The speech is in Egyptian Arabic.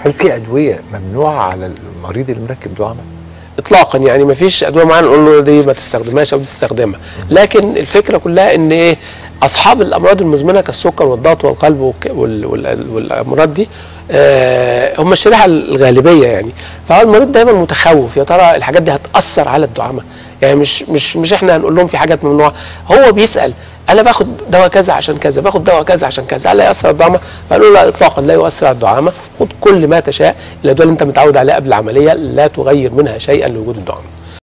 هل في ادويه ممنوعه على المريض اللي مركب دعامه؟ اطلاقا يعني ما فيش ادويه معينه نقول له دي ما تستخدمهاش او تستخدمها لكن الفكره كلها ان ايه اصحاب الامراض المزمنه كالسكر والضغط والقلب والك- وال- وال- والامراض دي آه، هم الشريحه الغالبيه يعني فهو المريض دايما متخوف يا ترى الحاجات دي هتاثر على الدعامه يعني مش مش مش احنا هنقول لهم في حاجات ممنوعه هو بيسال انا باخد دواء كذا عشان كذا باخد دواء كذا عشان كذا هل ياثر على الدعامه فقالوا لا اطلاقا لا يؤثر على الدعامه خد كل ما تشاء الادويه اللي انت متعود عليها قبل العمليه لا تغير منها شيئا لوجود الدعامه